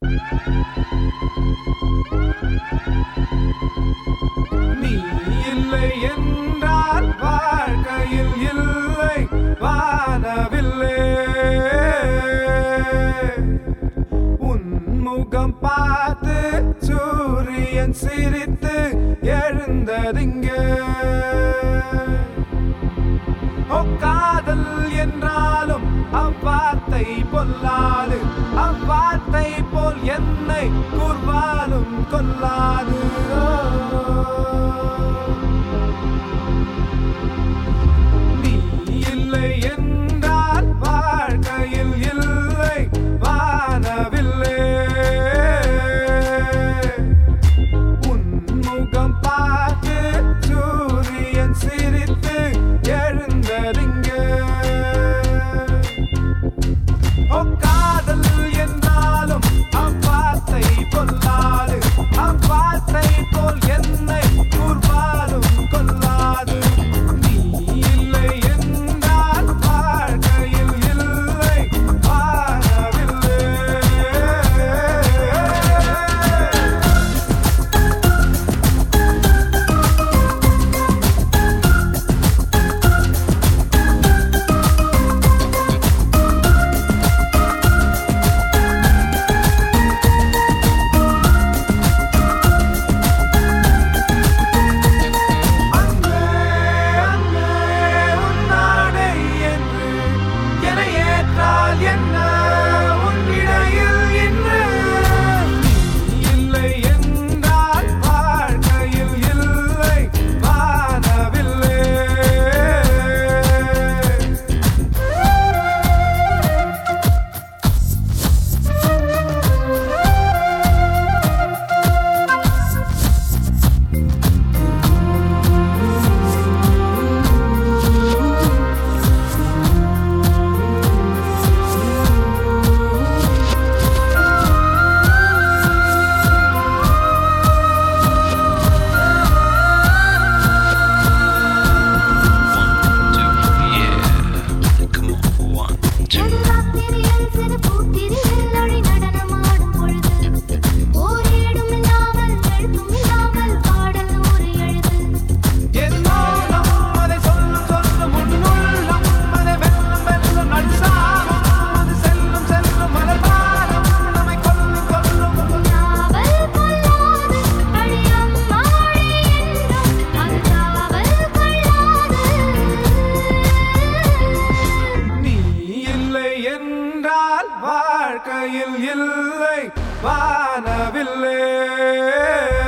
நீ இல்லை என்றால் வாழ்க்கையில் இல்லை வானவில்லை உன்முகம் பார்த்து சூரியன் சிரித்து எழுந்ததிங்கே ஓ காதல் என்றாலும் அவ்வார்த்தை பொல்லாது அவ்வார்த்தை போல் என்னை கூர்வாலும் கொல்லாது நீ இல்லை என்றால் வாழ்க்கையில் இல்லை வானவில்லை உன்முகம் பார்த்து சூரியன் சிரித்து எழுந்ததிங்கே ஓ காதல் என்றாலும் அவ்வார்த்தை பொல்லாது அவ்வார்த்தை போல் என்னை கூர்வாலும் கொல்லாது நீ இல்லை என்றால் வாழ்க்கையில் இல்லை வாழவில்லை அன்பே அன்பே உன்னாடை என்று என ஏற்றால் என்ன உன் இடையில் இன்று நீ இல்லை என்றால் வாழ்க்கையில் இல்லை வானவில்லை நடுராத்திரியில் சிறு பூத்திரியில் நொடி நடனமாடும் பொழுது ஓரேடும் இல்லாமல் எழுத்தும் இல்லாமல் பாடல் நூறு எழுது என் மௌனம் அதை சொல்லும் சொல்லும் உன்னுள்ளம் அதை வெல்லும் வெல்லும் நடுசாகும் அது செல்லும் செல்லும் மலர்வாரம் நம்மை கொல்லும் கொல்லும் நாவல் கொள்ளாது அழியம் மாடி என்றும் அது நாவல் கொள்ளாது நீ இல்லை என்றால் வாழ்க்கையில் இல்லை வானவில்லை